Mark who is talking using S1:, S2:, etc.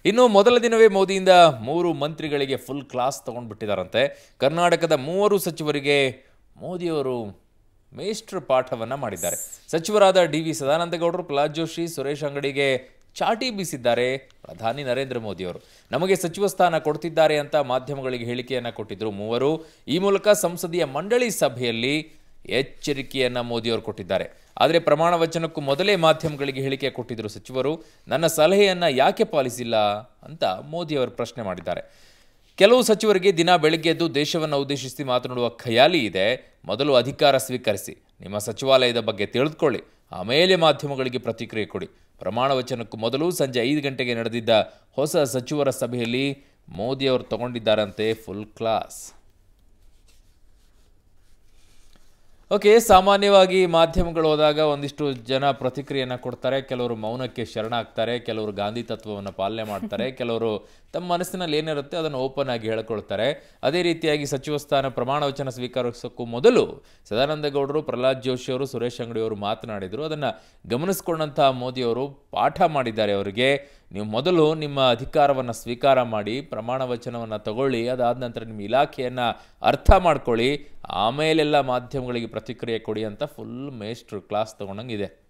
S1: ಇನ್ನು ಮೊದಲ ದಿನವೇ ಮೋದಿಯಿಂದ ಮೂರು ಮಂತ್ರಿಗಳಿಗೆ ಫುಲ್ ಕ್ಲಾಸ್ ತಗೊಂಡ್ಬಿಟ್ಟಿದ್ದಾರಂತೆ ಕರ್ನಾಟಕದ ಮೂವರು ಸಚಿವರಿಗೆ ಮೋದಿಯವರು ಮೇಷ್ಟ್ರ ಪಾಠವನ್ನ ಮಾಡಿದ್ದಾರೆ ಸಚಿವರಾದ ಡಿ ವಿ ಸದಾನಂದಗೌಡರು ಪ್ರಹ್ಲಾದ್ ಜೋಶಿ ಸುರೇಶ್ ಅಂಗಡಿಗೆ ಚಾಟಿ ಬೀಸಿದ್ದಾರೆ ಪ್ರಧಾನಿ ನರೇಂದ್ರ ಮೋದಿಯವರು ನಮಗೆ ಸಚಿವ ಸ್ಥಾನ ಕೊಡ್ತಿದ್ದಾರೆ ಅಂತ ಮಾಧ್ಯಮಗಳಿಗೆ ಹೇಳಿಕೆಯನ್ನ ಕೊಟ್ಟಿದ್ರು ಮೂವರು ಈ ಮೂಲಕ ಸಂಸದೀಯ ಮಂಡಳಿ ಸಭೆಯಲ್ಲಿ ಎಚ್ಚರಿಕೆಯನ್ನ ಮೋದಿಯವರು ಕೊಟ್ಟಿದ್ದಾರೆ ಆದರೆ ಪ್ರಮಾಣ ವಚನಕ್ಕೂ ಮೊದಲೇ ಮಾಧ್ಯಮಗಳಿಗೆ ಹೇಳಿಕೆ ಕೊಟ್ಟಿದ್ದರು ಸಚಿವರು ನನ್ನ ಸಲಹೆಯನ್ನ ಯಾಕೆ ಪಾಲಿಸಿಲ್ಲ ಅಂತ ಮೋದಿಯವರು ಪ್ರಶ್ನೆ ಮಾಡಿದ್ದಾರೆ ಕೆಲವು ಸಚಿವರಿಗೆ ದಿನ ಬೆಳಗ್ಗೆ ಎದ್ದು ದೇಶವನ್ನು ಉದ್ದೇಶಿಸಿ ಮಾತನಾಡುವ ಖಯಾಲಿ ಇದೆ ಮೊದಲು ಅಧಿಕಾರ ಸ್ವೀಕರಿಸಿ ನಿಮ್ಮ ಸಚಿವಾಲಯದ ಬಗ್ಗೆ ತಿಳಿದುಕೊಳ್ಳಿ ಆಮೇಲೆ ಮಾಧ್ಯಮಗಳಿಗೆ ಪ್ರತಿಕ್ರಿಯೆ ಕೊಡಿ ಪ್ರಮಾಣ ವಚನಕ್ಕೂ ಮೊದಲು ಸಂಜೆ ಐದು ಗಂಟೆಗೆ ನಡೆದಿದ್ದ ಹೊಸ ಸಚಿವರ ಸಭೆಯಲ್ಲಿ ಮೋದಿಯವರು ತಗೊಂಡಿದ್ದಾರಂತೆ ಫುಲ್ ಕ್ಲಾಸ್ ಓಕೆ ಸಾಮಾನ್ಯವಾಗಿ ಮಾಧ್ಯಮಗಳು ಹೋದಾಗ ಒಂದಿಷ್ಟು ಜನ ಪ್ರತಿಕ್ರಿಯೆಯನ್ನು ಕೊಡ್ತಾರೆ ಕೆಲವರು ಮೌನಕ್ಕೆ ಶರಣಾಗ್ತಾರೆ ಕೆಲವರು ಗಾಂಧಿ ತತ್ವವನ್ನು ಪಾಲನೆ ಮಾಡ್ತಾರೆ ಕೆಲವರು ತಮ್ಮ ಮನಸ್ಸಿನಲ್ಲಿ ಏನಿರುತ್ತೆ ಅದನ್ನು ಓಪನ್ ಆಗಿ ಹೇಳ್ಕೊಳ್ತಾರೆ ಅದೇ ರೀತಿಯಾಗಿ ಸಚಿವ ಸ್ಥಾನ ಪ್ರಮಾಣ ವಚನ ಸ್ವೀಕರಿಸೋಕ್ಕೂ ಮೊದಲು ಸದಾನಂದಗೌಡರು ಪ್ರಹ್ಲಾದ್ ಜೋಶಿ ಅವರು ಸುರೇಶ್ ಅಂಗಡಿ ಅವರು ಮಾತನಾಡಿದರು ಅದನ್ನು ಗಮನಿಸ್ಕೊಂಡಂತಹ ಮೋದಿಯವರು ಪಾಠ ಮಾಡಿದ್ದಾರೆ ಅವರಿಗೆ ನೀವು ಮೊದಲು ನಿಮ್ಮ ಅಧಿಕಾರವನ್ನು ಸ್ವೀಕಾರ ಮಾಡಿ ಪ್ರಮಾಣ ವಚನವನ್ನು ತಗೊಳ್ಳಿ ಅದಾದ ನಂತರ ನಿಮ್ಮ ಇಲಾಖೆಯನ್ನು ಅರ್ಥ ಮಾಡ್ಕೊಳ್ಳಿ ಆಮೇಲೆಲ್ಲ ಮಾಧ್ಯಮಗಳಿಗೆ ಪ್ರತಿಕ್ರಿಯೆ ಕೊಡಿ ಅಂತ ಫುಲ್ ಮೇಸ್ಟ್ರು ಕ್ಲಾಸ್ ತಗೊಂಡಂಗಿದೆ